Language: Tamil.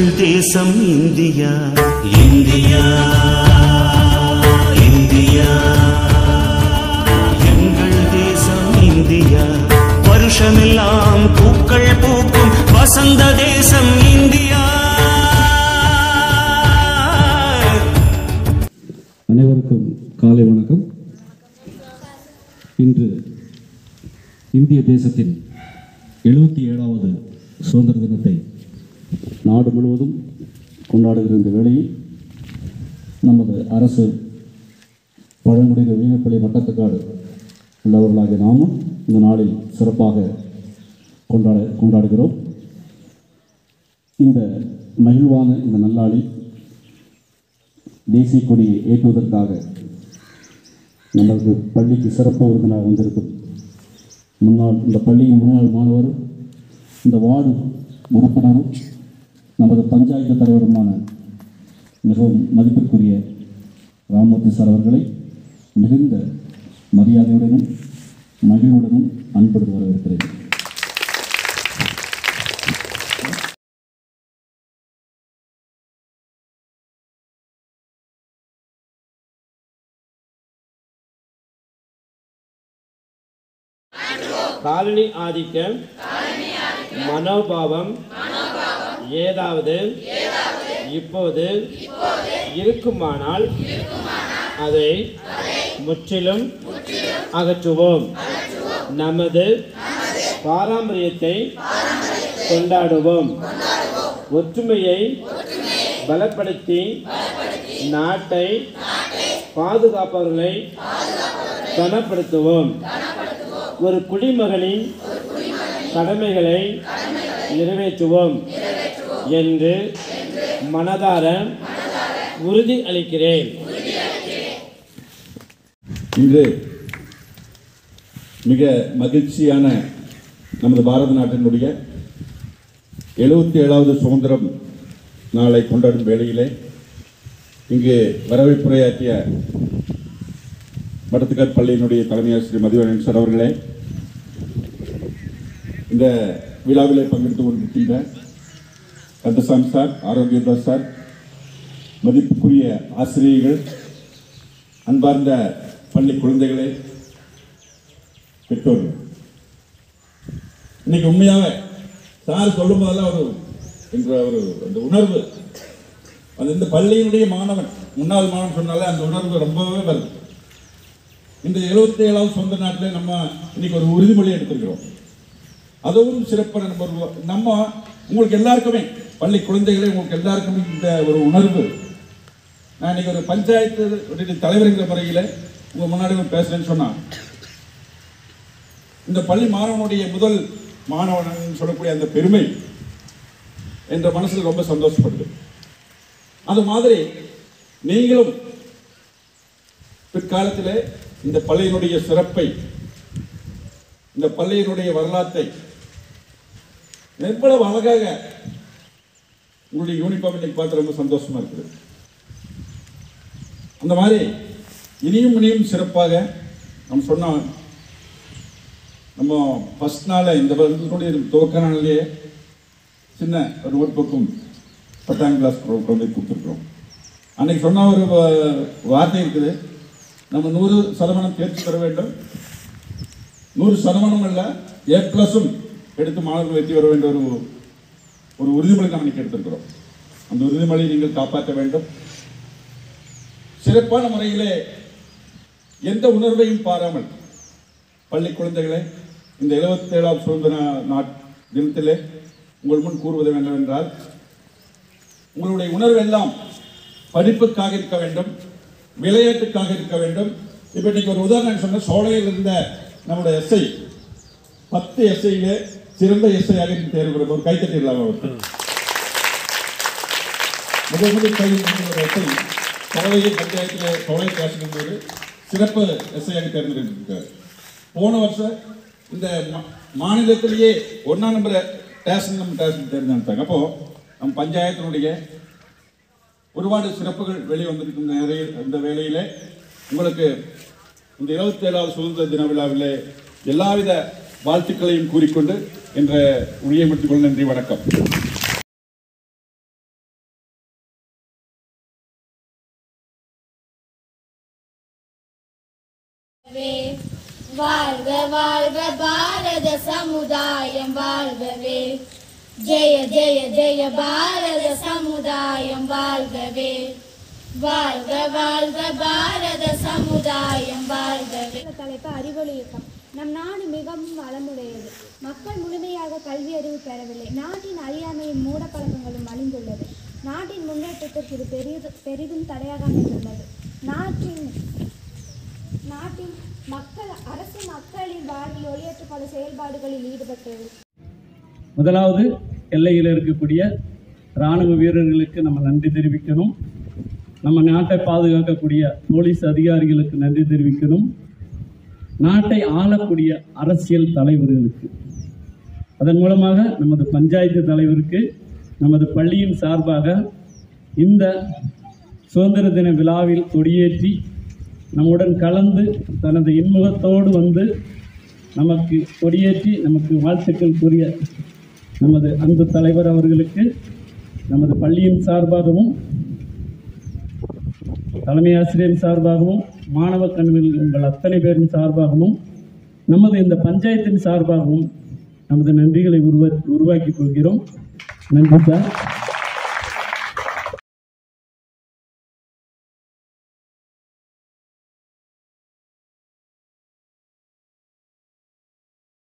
எங்கள் தேசம் இந்தியா இந்தியா இந்தியா எங்கள் தேசம் இந்தியா வருஷமெல்லாம் பூக்கள் பூக்கும் வசந்த தேசம் இந்தியா அனைவருக்கும் காலை வணக்கம் இன்று இந்திய தேசத்தின் எழுபத்தி ஏழாவது சுதந்திர தினத்தை நாடு முழுவதும் கொண்டாடுகிற இந்த வேளையில் நமது அரசு பழங்குடியின வீணப்பள்ளி வட்டத்துக்காடு உள்ளவர்களாகிய நாமும் இந்த நாளில் சிறப்பாக கொண்டாட கொண்டாடுகிறோம் இந்த மகிழ்வான இந்த நல்லாளில் தேசிய கொடியை ஏற்றுவதற்காக நமது பள்ளிக்கு சிறப்பு விருந்தினர் வந்திருக்கும் முன்னாள் இந்த பள்ளியின் முன்னாள் மாணவரும் இந்த வார்டு உறுப்பினரும் நமது பஞ்சாயத்து தலைவருமான மிகவும் மதிப்பிற்குரிய ராமூர்த்தி சார் அவர்களை மிகுந்த மரியாதையுடனும் மகிழ்வுடனும் அன்புடன் வரவேற்கிறேன் காலனி ஆதிக்கம் மனோபாவம் ஏதாவது இப்போது இருக்குமானால் அதை முற்றிலும் அகற்றுவோம் நமது பாரம்பரியத்தை கொண்டாடுவோம் ஒற்றுமையை பலப்படுத்தி நாட்டை பாதுகாப்பவர்களை கனப்படுத்துவோம் ஒரு குடிமகனின் கடமைகளை நிறைவேற்றுவோம் என்று மனதார உறுதி அளிக்கிறேன் இன்று மிக மகிழ்ச்சியான நமது பாரத நாட்டினுடைய எழுபத்தி ஏழாவது சுதந்திரம் நாளை கொண்டாடும் வேளையிலே இங்கு வரவேற்புரையாற்றிய மடத்துக்கார் பள்ளியினுடைய தலைமை ஆசிரியர் மதிவரன் சார் அவர்களே இந்த விழாவிலே பங்கெடுத்து கொண்டிருக்கின்ற கந்தசாமி சார் ஆரோக்கியதாஸ் சார் மதிப்புக்குரிய ஆசிரியர்கள் அன்பார்ந்த பள்ளி குழந்தைகளே பெற்றோர்கள் இன்னைக்கு உண்மையாக சார் சொல்லும் போதெல்லாம் ஒரு என்ற ஒரு அந்த உணர்வு அது இந்த பள்ளியினுடைய மாணவன் முன்னாள் மாணவன் சொன்னாலே அந்த உணர்வு ரொம்பவே வருது இந்த எழுபத்தி ஏழாவது சொந்த நாட்டில் நம்ம இன்னைக்கு ஒரு உறுதிமொழி எடுத்திருக்கிறோம் அதுவும் சிறப்பான நம்ம ஒரு நம்ம உங்களுக்கு எல்லாருக்குமே பள்ளி குழந்தைகளே உங்களுக்கு எல்லாருக்குமே இந்த ஒரு உணர்வு நான் இன்னைக்கு ஒரு பஞ்சாயத்து ஒரு தலைவருங்கிற முறையில் உங்க முன்னாடி ஒரு பேசுறேன்னு சொன்னா இந்த பள்ளி மாணவனுடைய முதல் மாணவன் சொல்லக்கூடிய அந்த பெருமை என்ற மனசுல ரொம்ப சந்தோஷப்படுது அது மாதிரி நீங்களும் பிற்காலத்திலே இந்த பள்ளியினுடைய சிறப்பை இந்த பள்ளியினுடைய வரலாற்றை எவ்வளவு அழகாக உங்களுடைய யூனிஃபார்ம் இன்னைக்கு பார்த்து ரொம்ப சந்தோஷமா இருக்குது அந்த மாதிரி இனியும் இனியும் சிறப்பாக நம்ம சொன்னோம் நம்ம ஃபர்ஸ்ட் நாள் இந்த வருடத்தினுடைய துவக்க நாளிலேயே சின்ன ஒரு நோட் புக்கும் பத்தாம் கிளாஸ் குழந்தை கொடுத்துருக்குறோம் அன்னைக்கு சொன்ன ஒரு வ- வார்த்தை இருக்குது நம்ம நூறு சதமானம் தேர்ச்சி பெற வேண்டும் நூறு சதமானம் அல்ல ஏ ப்ளஸும் எடுத்து மாணவர்கள் வெற்றி பெற வேண்டிய ஒரு ஒரு உறுதிமொழி நாம் இன்னைக்கு எடுத்திருக்கிறோம் அந்த உறுதிமொழியை நீங்கள் காப்பாற்ற வேண்டும் சிறப்பான முறையிலே எந்த உணர்வையும் பாராமல் பள்ளி குழந்தைகளே இந்த 77 ஏழாவது சுதந்திர நாட் தினத்திலே உங்கள் முன் கூறுவது என்னவென்றால் உங்களுடைய உணர்வு எல்லாம் படிப்புக்காக இருக்க வேண்டும் விளையாட்டுக்காக இருக்க வேண்டும் இப்போ இன்னைக்கு ஒரு உதாரணம் சொன்ன சோழையில் இருந்த நம்முடைய எஸ்ஐ பத்து எஸ்ஐயிலே சிறந்த எஸ்ஐயாக தேர்வு பெறும் ஒரு கைத்தட்டிடலாம் அவருக்கு முதல் முதல் கையில் இருந்த ஒரு எஸ்ஐ சோழையை பஞ்சாயத்தில் சோழை பேசும் போது சிறப்பு எஸ்ஐயாக தேர்ந்தெடுத்திருக்காரு போன வருஷம் இந்த மா- மாநிலத்திலேயே ஒன்றாம் நம்பர் டேஷன் நம்ம டேஷன் தேர்ந்தெடுத்தாங்க அப்போ நம்ம பஞ்சாயத்தினுடைய ஒருபாடு சிறப்புகள் வெளிவந்திருக்கும் நிறைய இந்த வேளையிலே உங்களுக்கு இந்த இருபத்தி ஏழாவது சுதந்திர தின விழாவிலே எல்லாவித வாழ்த்துக்களையும் கூறிக்கொண்டு என்ற உரிய முடித்துக் கொள்ள நன்றி வணக்கம் வாழ்க வாழ்க பாரத சமுதாயம் வாழ்கவே ஜெய ஜெய ஜெய பாரத சமுதாயம் வாழ்கவே வாழ்க வாழ்க பாரத சமுதாயம் வாழ்கவே தலைப்பு அறிவொளி இயக்கம் நம் நாடு மிகவும் வளமுடையது மக்கள் முழுமையாக கல்வி அறிவு பெறவில்லை நாட்டின் அறியாமையும் மூடப்பழக்கங்களும் அழிந்துள்ளது நாட்டின் முன்னேற்றத்திற்கு இது பெரிது பெரிதும் தடையாக அமைந்துள்ளது நாட்டின் நாட்டின் மக்கள் அரசு மக்களின் வாழ்வில் ஒளியற்ற பல செயல்பாடுகளில் ஈடுபட்டது முதலாவது எல்லையில் இருக்கக்கூடிய இராணுவ வீரர்களுக்கு நம்ம நன்றி தெரிவிக்கணும் நம்ம நாட்டை பாதுகாக்கக்கூடிய போலீஸ் அதிகாரிகளுக்கு நன்றி தெரிவிக்கணும் நாட்டை ஆளக்கூடிய அரசியல் தலைவர்களுக்கு அதன் மூலமாக நமது பஞ்சாயத்து தலைவருக்கு நமது பள்ளியின் சார்பாக இந்த சுதந்திர தின விழாவில் கொடியேற்றி நம்முடன் கலந்து தனது இன்முகத்தோடு வந்து நமக்கு கொடியேற்றி நமக்கு வாழ்த்துக்கள் கூறிய நமது அன்பு தலைவர் அவர்களுக்கு நமது பள்ளியின் சார்பாகவும் தலைமை ஆசிரியர் சார்பாகவும் மாணவ கண்கள் உங்கள் அத்தனை பேரின் சார்பாகவும் நமது இந்த பஞ்சாயத்தின் சார்பாகவும் நமது நன்றிகளை உருவா உருவாக்கிக் கொள்கிறோம் நன்றி சார்